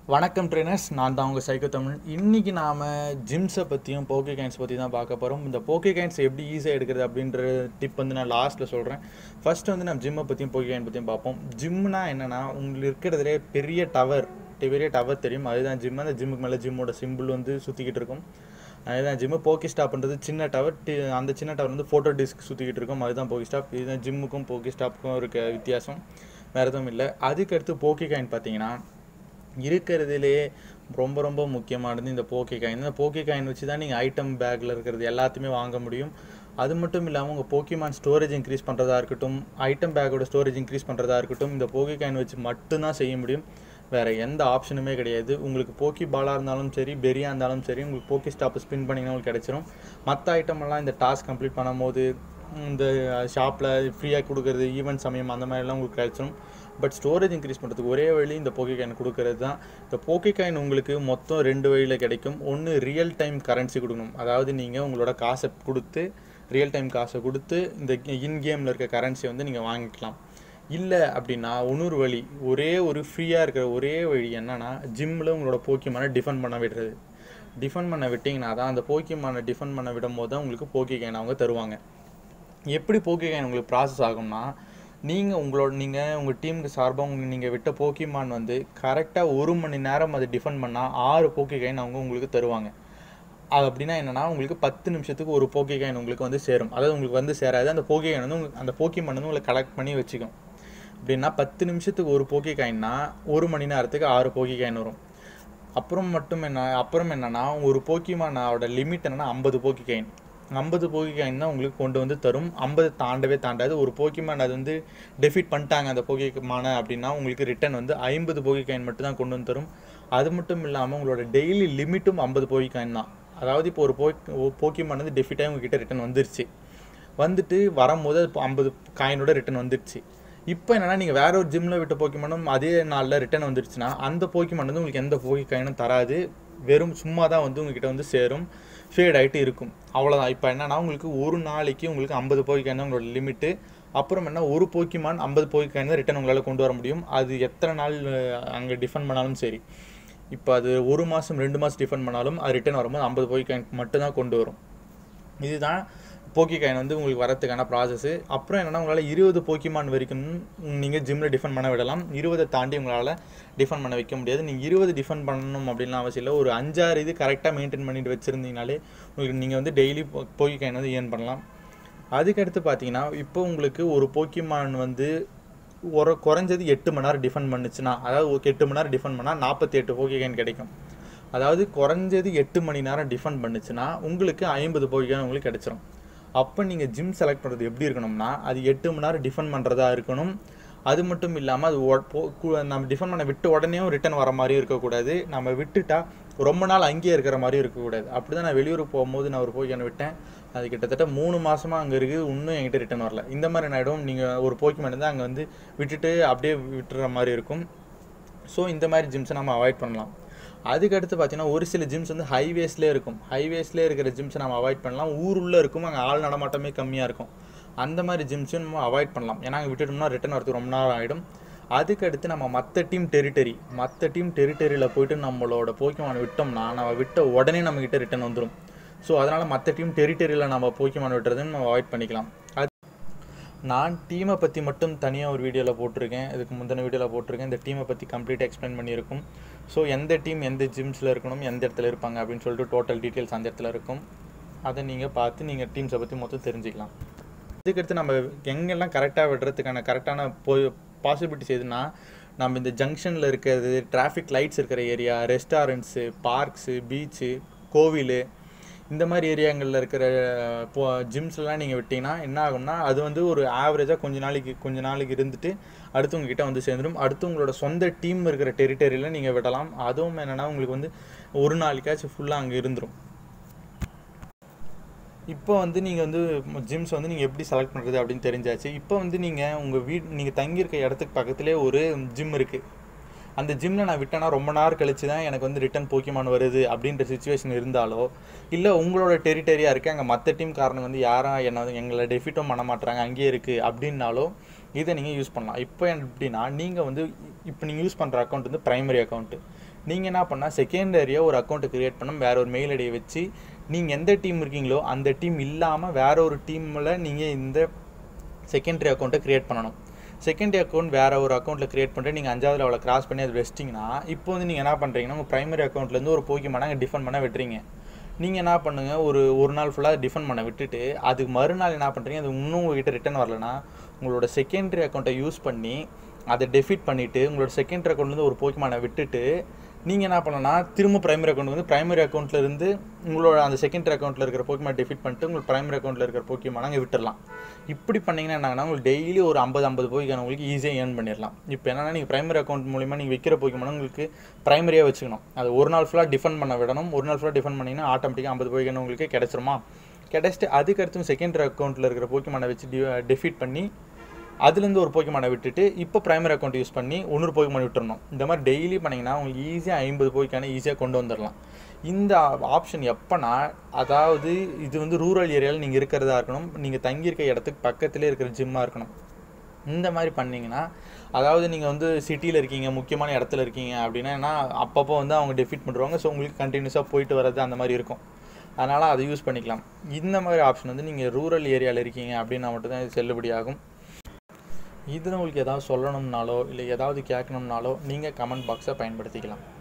வணக்கம் ட்ரெயினர்ஸ் நான் தான் உங்கள் சைக்கோ தமிழ் இன்றைக்கி நாம் ஜிம்ஸை பற்றியும் போக்கே கைன்ஸ் பற்றி தான் பார்க்க போகிறோம் இந்த போக்கே கைன்ஸ் எப்படி ஈஸியாக எடுக்கிறது அப்படின்ற டிப் வந்து நான் லாஸ்ட்டில் சொல்கிறேன் ஃபர்ஸ்ட் வந்து நம்ம ஜிம்மை பற்றியும் போக்கே கைன் பற்றியும் பார்ப்போம் ஜிம்னா என்னென்னா உங்களுக்கு இருக்கிறதுலே பெரிய டவர் பெரிய டவர் தெரியும் அதுதான் ஜிம் அந்த ஜிம்முக்கு மேலே ஜிம்மோட சிம்பிள் வந்து சுற்றிக்கிட்டு இருக்கும் அதுதான் ஜிம்மு போக்கி ஸ்டாப்ன்றது சின்ன டவர் அந்த சின்ன டவர் வந்து ஃபோட்டோ டிஸ்க் சுற்றிக்கிட்டு இருக்கும் அதுதான் போக்கி ஸ்டாப் இதுதான் ஜிம்முக்கும் போக்கி ஸ்டாப்புக்கும் இருக்க வித்தியாசம் வேறு எதுவும் இல்லை அதுக்கடுத்து போக்கி காயின் பார்த்தீங்கன்னா இருக்கிறதுலே ரொம்ப ரொம்ப முக்கியமானது இந்த போக்கி காயின் இந்த போக்கி காயின் வச்சு தான் நீங்கள் ஐட்டம் பேக்கில் இருக்கிறது எல்லாத்தையுமே வாங்க முடியும் அது மட்டும் இல்லாமல் உங்கள் போக்கிமான் ஸ்டோரேஜ் இன்க்ரீஸ் பண்ணுறதா இருக்கட்டும் ஐட்டம் பேக்கோட ஸ்டோரேஜ் இன்க்ரீஸ் பண்ணுறதா இருக்கட்டும் இந்த போக்கி காயின் வச்சு மட்டும்தான் செய்ய முடியும் வேறு எந்த ஆப்ஷனுமே கிடையாது உங்களுக்கு போக்கி பாலாக இருந்தாலும் சரி பெரியாக இருந்தாலும் சரி உங்களுக்கு போக்கி ஸ்டாப் ஸ்பின் பண்ணிங்கன்னா உங்களுக்கு கிடச்சிரும் மற்ற ஐட்டமெல்லாம் இந்த டாஸ்க் கம்ப்ளீட் பண்ணும்போது இந்த ஷாப்பில் ஃப்ரீயாக கொடுக்குறது ஈவெண்ட் சமயம் அந்த மாதிரிலாம் உங்களுக்கு கிடச்சிரும் பட் ஸ்டோரேஜ் இன்க்ரீஸ் பண்ணுறதுக்கு ஒரே வழி இந்த போக்கி காயின் கொடுக்கறது தான் இந்த போக்கி காயின் உங்களுக்கு மொத்தம் ரெண்டு வழியில் கிடைக்கும் ஒன்று ரியல் டைம் கரன்சி கொடுக்கணும் அதாவது நீங்கள் உங்களோட காசை கொடுத்து ரியல் டைம் காசை கொடுத்து இந்த இன் கேமில் இருக்க கரன்சியை வந்து நீங்கள் வாங்கிக்கலாம் இல்லை அப்படின்னா இன்னொரு வழி ஒரே ஒரு ஃப்ரீயாக இருக்கிற ஒரே வழி என்னென்னா ஜிம்மில் உங்களோட போக்கிமான டிஃபன் பண்ண விடுறது டிஃபன் பண்ண விட்டிங்கன்னா தான் அந்த போக்கிமான டிஃபன் பண்ண விடும் போது தான் உங்களுக்கு போக்கி காயின் அவங்க தருவாங்க எப்படி போக்கி காயின் உங்களுக்கு ப்ராசஸ் ஆகும்னா நீங்கள் உங்களோட நீங்கள் உங்கள் டீமுக்கு சார்பாக உங்க நீங்கள் விட்ட போக்கிமான் வந்து கரெக்டாக ஒரு மணி நேரம் அதை டிஃபன் பண்ணால் ஆறு போக்கி காயின் அவங்க உங்களுக்கு தருவாங்க அது அப்படின்னா என்னென்னா உங்களுக்கு பத்து நிமிஷத்துக்கு ஒரு போக்கி காயின் உங்களுக்கு வந்து சேரும் அதாவது உங்களுக்கு வந்து சேராது அந்த போக்கி காயின் வந்து உங்களுக்கு அந்த போக்கிமான் வந்து உங்களை கலெக்ட் பண்ணி வச்சுக்கும் அப்படின்னா பத்து நிமிஷத்துக்கு ஒரு போக்கி காயின்னா ஒரு மணி நேரத்துக்கு ஆறு போக்கி காயின் வரும் அப்புறம் மட்டும் என்ன அப்புறம் என்னென்னா ஒரு போக்கிமானோட லிமிட் என்னென்னா ஐம்பது போக்கி காயின் ஐம்பது போக்கி காயின் தான் உங்களுக்கு கொண்டு வந்து தரும் ஐம்பது தாண்டவே தாண்டாது ஒரு போக்கிமான் அது வந்து டெஃபிட் பண்ணிட்டாங்க அந்த போக்கிமான அப்படின்னா உங்களுக்கு ரிட்டன் வந்து ஐம்பது போக்கி காயின் மட்டும் தான் கொண்டு வந்து தரும் அது மட்டும் இல்லாமல் உங்களோட டெய்லி லிமிட்டும் ஐம்பது போக்கி காயின் தான் அதாவது இப்போ ஒரு போக் போக்கிமான் வந்து டெஃபிட்டாக உங்ககிட்ட ரிட்டன் வந்துருச்சு வந்துட்டு வரும்போது அது ஐம்பது காயினோட ரிட்டன் வந்துருச்சு இப்போ என்னென்னா நீங்கள் வேற ஒரு ஜிம்மில் விட்ட போக்கிமானும் அதே நாளில் ரிட்டன் வந்துருச்சுன்னா அந்த போக்கிமான் வந்து உங்களுக்கு எந்த போக்கி காயினும் தராது வெறும் சும்மா தான் வந்து உங்ககிட்ட வந்து சேரும் ஃபேட் ஆகிட்டு இருக்கும் அவ்வளோதான் இப்போ என்னென்னா உங்களுக்கு ஒரு நாளைக்கு உங்களுக்கு ஐம்பது போக்கி காயின் தான் உங்களோட லிமிட்டு அப்புறம் என்ன ஒரு போக்கிமான் ஐம்பது போக்கி காயின் தான் ரிட்டன் உங்களால் கொண்டு வர முடியும் அது எத்தனை நாள் அங்கே டிஃபன் பண்ணாலும் சரி இப்போ அது ஒரு மாதம் ரெண்டு மாதம் டிஃபன் பண்ணாலும் அது ரிட்டன் வரும்போது ஐம்பது போக்கி காயின் மட்டும்தான் கொண்டு வரும் இதுதான் போக்கி காயின் வந்து உங்களுக்கு வரத்துக்கான ப்ராசஸ் அப்புறம் என்னென்னா உங்களால் இருபது போக்கிமான் வரைக்கும் நீங்கள் ஜிம்மில் டிஃபன் பண்ண விடலாம் இருபதை தாண்டி உங்களால் டிஃபன் பண்ண வைக்க முடியாது நீங்கள் இருபது டிஃபன் பண்ணணும் அப்படின்லாம் அவசியம் இல்லை ஒரு அஞ்சாறு இது கரெக்டாக மெயின்டைன் பண்ணிட்டு வச்சுருந்தீங்கனாலே உங்களுக்கு நீங்கள் வந்து டெய்லி போக்கி காயின் வந்து ஏர்ன் பண்ணலாம் அதுக்கடுத்து பார்த்தீங்கன்னா இப்போ உங்களுக்கு ஒரு போக்கிமான் வந்து ஒரு குறைஞ்சது எட்டு மணி நேரம் டிஃபன் பண்ணுச்சுன்னா அதாவது ஒரு எட்டு மணி நேரம் டிஃபன் பண்ணால் நாற்பத்தி எட்டு போக்கி காயின் கிடைக்கும் அதாவது குறைஞ்சது எட்டு மணி நேரம் டிஃபன் பண்ணுச்சுன்னா உங்களுக்கு ஐம்பது போக்கி காயின் உங்களுக்கு கிடச்சிரும் அப்போ நீங்கள் ஜிம் செலக்ட் பண்ணுறது எப்படி இருக்கணும்னா அது எட்டு மணி நேரம் டிஃபன் பண்ணுறதா இருக்கணும் அது மட்டும் இல்லாமல் அது நம்ம டிஃபன் பண்ண விட்டு உடனேயும் ரிட்டன் வர மாதிரியும் இருக்கக்கூடாது நம்ம விட்டுட்டா ரொம்ப நாள் அங்கேயே இருக்கிற மாதிரியும் இருக்கக்கூடாது அப்படி தான் நான் வெளியூருக்கு போகும்போது நான் ஒரு போக்கியான விட்டேன் அது கிட்டத்தட்ட மூணு மாதமாக அங்கே இருக்குது இன்னும் என்கிட்ட ரிட்டன் வரல இந்த மாதிரி ஆகிடும் நீங்கள் ஒரு போக்கிமேன் தான் அங்கே வந்து விட்டுட்டு அப்படியே விட்டுற மாதிரி இருக்கும் ஸோ இந்த மாதிரி ஜிம்ஸை நம்ம அவாய்ட் பண்ணலாம் அதுக்கடுத்து பார்த்தீங்கன்னா ஒரு சில ஜிம்ஸ் வந்து ஹைவேஸ்லேயே இருக்கும் ஹைவேஸ்லேயே இருக்கிற ஜிம்ஸை நம்ம அவாய்ட் பண்ணலாம் ஊருள்ளே இருக்கும் அங்கே ஆள் நடமாட்டமே கம்மியாக இருக்கும் அந்த மாதிரி ஜிம்ஸையும் நம்ம அவாய்ட் பண்ணலாம் ஏன்னா அங்கே விட்டுட்டோம்னா ரிட்டன் வரதுக்கு ரொம்ப நேரம் ஆகிடும் அதுக்கடுத்து நம்ம மற்ற டீம் டெரிட்டரி மற்ற டீம் டெரிட்டரியில் போயிட்டு நம்மளோட போக்கிமான விட்டோம்னா நம்ம விட்ட உடனே நம்மக்கிட்ட ரிட்டன் வந்துடும் ஸோ அதனால் மற்ற டீம் டெரிட்டரியில் நம்ம போக்கிமான விட்டுறதுன்னு நம்ம அவாய்ட் பண்ணிக்கலாம் அது நான் டீமை பற்றி மட்டும் தனியாக ஒரு வீடியோவில் போட்டிருக்கேன் இதுக்கு முந்தின வீடியோவில் போட்டிருக்கேன் இந்த டீமை பற்றி கம்ப்ளீட்டாக எக்ஸ்பிளைன் பண்ணியிருக்கும் ஸோ எந்த டீம் எந்த ஜிம்ஸில் இருக்கணும் எந்த இடத்துல இருப்பாங்க அப்படின்னு சொல்லிட்டு டோட்டல் டீட்டெயில்ஸ் அந்த இடத்துல இருக்கும் அதை நீங்கள் பார்த்து நீங்கள் டீம்ஸை பற்றி மொத்தம் தெரிஞ்சுக்கலாம் அதுக்கடுத்து நம்ம எங்கெல்லாம் கரெக்டாக விடுறதுக்கான கரெக்டான போ பாசிபிலிட்டிஸ் எதுனா நம்ம இந்த ஜங்ஷனில் இருக்கிறது டிராஃபிக் லைட்ஸ் இருக்கிற ஏரியா ரெஸ்டாரண்ட்ஸு பார்க்ஸு பீச்சு கோவில் இந்த மாதிரி ஏரியாங்களில் இருக்கிற இப்போ ஜிம்ஸ்லாம் நீங்கள் விட்டிங்கன்னா என்ன ஆகும்னா அது வந்து ஒரு ஆவரேஜாக கொஞ்ச நாளைக்கு கொஞ்ச நாளைக்கு இருந்துட்டு அடுத்து உங்ககிட்ட வந்து சேர்ந்துடும் அடுத்து உங்களோட சொந்த டீம் இருக்கிற டெரிட்டரியில் நீங்கள் விடலாம் அதுவும் என்னென்னா உங்களுக்கு வந்து ஒரு நாளைக்காச்சும் ஃபுல்லாக அங்கே இருந்துடும் இப்போ வந்து நீங்கள் வந்து ஜிம்ஸ் வந்து நீங்கள் எப்படி செலக்ட் பண்ணுறது அப்படின்னு தெரிஞ்சாச்சு இப்போ வந்து நீங்கள் உங்கள் வீட் நீங்கள் தங்கியிருக்க இடத்துக்கு பக்கத்துலேயே ஒரு ஜிம் இருக்குது அந்த ஜிம்மில் நான் விட்டேன்னா ரொம்ப நேரம் கழிச்சு தான் எனக்கு வந்து ரிட்டன் போக்கிமான் வருது அப்படின்ற சுச்சுவேஷன் இருந்தாலோ இல்லை உங்களோட டெரிட்டரியாக இருக்குது அங்கே மற்ற டீம் காரணம் வந்து யாரும் என்ன வந்து எங்களை டெஃபிட்டும் பண்ண மாட்டாங்க அங்கேயே இருக்குது அப்படின்னாலோ இதை நீங்கள் யூஸ் பண்ணலாம் இப்போ எப்படின்னா நீங்கள் வந்து இப்போ நீங்கள் யூஸ் பண்ணுற அக்கௌண்ட் வந்து ப்ரைமரி அக்கௌண்ட்டு நீங்கள் என்ன பண்ணால் செகண்டரியாக ஒரு அக்கௌண்ட்டை க்ரியேட் பண்ண வேற ஒரு மெயில் ஐடியை வச்சு நீங்கள் எந்த டீம் இருக்கீங்களோ அந்த டீம் இல்லாமல் வேற ஒரு டீமில் நீங்கள் இந்த செகண்டரி அக்கௌண்ட்டை க்ரியேட் பண்ணணும் செகண்டரி அக்கௌண்ட் வேறு ஒரு அக்கௌண்ட்டில் க்ரியேட் பண்ணிட்டு நீங்கள் அஞ்சாவது லெவலில் கிராஸ் பண்ணி அது வச்சிட்டிங்கன்னா இப்போ வந்து நீங்கள் என்ன பண்ணுறீங்கன்னா உங்கள் ப்ரைமரி அக்கௌண்ட்லேருந்து ஒரு போக்கிமானா அங்கே டிஃபன் பண்ண விட்டுறீங்க நீங்கள் என்ன பண்ணுங்கள் ஒரு ஒரு நாள் ஃபுல்லாக டிஃபன் பண்ண விட்டுட்டு அதுக்கு மறுநாள் என்ன பண்ணுறீங்க அது இன்னும் உங்ககிட்ட ரிட்டன் வரலனா உங்களோட செகண்டரி அக்கௌண்ட்டை யூஸ் பண்ணி அதை டெஃபிட் பண்ணிவிட்டு உங்களோட செகண்டரி அக்கௌண்ட்லேருந்து ஒரு போக்கிமானை விட்டுட்டு நீங்கள் என்ன பண்ணலன்னா திரும்ப ப்ரைமரி அக்கௌண்ட் வந்து ப்ரைமரி அக்கௌண்ட்டில் இருந்து உங்களோட அந்த செகண்டரி அக்கௌண்ட்டில் இருக்கிற போக்கிமான் டெஃபிட் பண்ணிட்டு உங்களுக்கு ப்ரைமரி அக்கௌண்ட்டில் இருக்கிற போக்கிமான் அங்கே விட்டுடலாம் இப்படி பண்ணிங்கன்னா என்னங்கன்னா உங்களுக்கு டெய்லி ஒரு ஐம்பது ஐம்பது போய்க்கான உங்களுக்கு ஈஸியாக ஏர்ன் பண்ணிடலாம் இப்போ என்னன்னா நீங்கள் ப்ரைமரி அக்கௌண்ட் மூலிமா நீங்கள் விற்கிற போக்கிமான் உங்களுக்கு ப்ரைமரியாக வச்சுக்கணும் அது ஒரு நாள் ஃபுல்லாக டிஃபன் பண்ண விடணும் ஒரு நாள் ஃபுல்லாக டிஃபன் பண்ணிங்கன்னா ஆட்டோமேட்டிக்காக ஐம்பது போய்க்கான உங்களுக்கு கிடச்சிருமா கிடச்சிட்டு அதுக்கடுத்து செகண்டரி அக்கௌண்ட்டில் இருக்கிற போக்கிமானை வச்சு டெஃபிட் பண்ணி அதுலேருந்து ஒரு போக்கிமானை விட்டுட்டு இப்போ ப்ரைமரி அக்கௌண்ட் யூஸ் பண்ணி இன்னொரு போக்கிமான் விட்டுறணும் இந்த மாதிரி டெய்லி பண்ணிங்கன்னா உங்களுக்கு ஈஸியாக ஐம்பது போய்க்கான ஈஸியாக கொண்டு வந்துடலாம் இந்த ஆப்ஷன் எப்போனா அதாவது இது வந்து ரூரல் ஏரியாவில் நீங்கள் இருக்கிறதா இருக்கணும் நீங்கள் தங்கியிருக்க இடத்துக்கு பக்கத்துலேயே இருக்கிற ஜிம்மாக இருக்கணும் இந்த மாதிரி பண்ணிங்கன்னா அதாவது நீங்கள் வந்து சிட்டியில் இருக்கீங்க முக்கியமான இடத்துல இருக்கீங்க அப்படின்னா ஏன்னா அப்பப்போ வந்து அவங்க டெஃபிட் பண்ணுறாங்க ஸோ உங்களுக்கு கண்டினியூஸாக போயிட்டு வர்றது அந்த மாதிரி இருக்கும் அதனால் அதை யூஸ் பண்ணிக்கலாம் இந்த மாதிரி ஆப்ஷன் வந்து நீங்கள் ரூரல் ஏரியாவில் இருக்கீங்க அப்படின்னா மட்டும்தான் இது செல்லுபடியாகும் இதில் உங்களுக்கு ஏதாவது சொல்லணும்னாலோ இல்லை ஏதாவது கேட்கணும்னாலோ நீங்கள் கமெண்ட் பாக்ஸை பயன்படுத்திக்கலாம்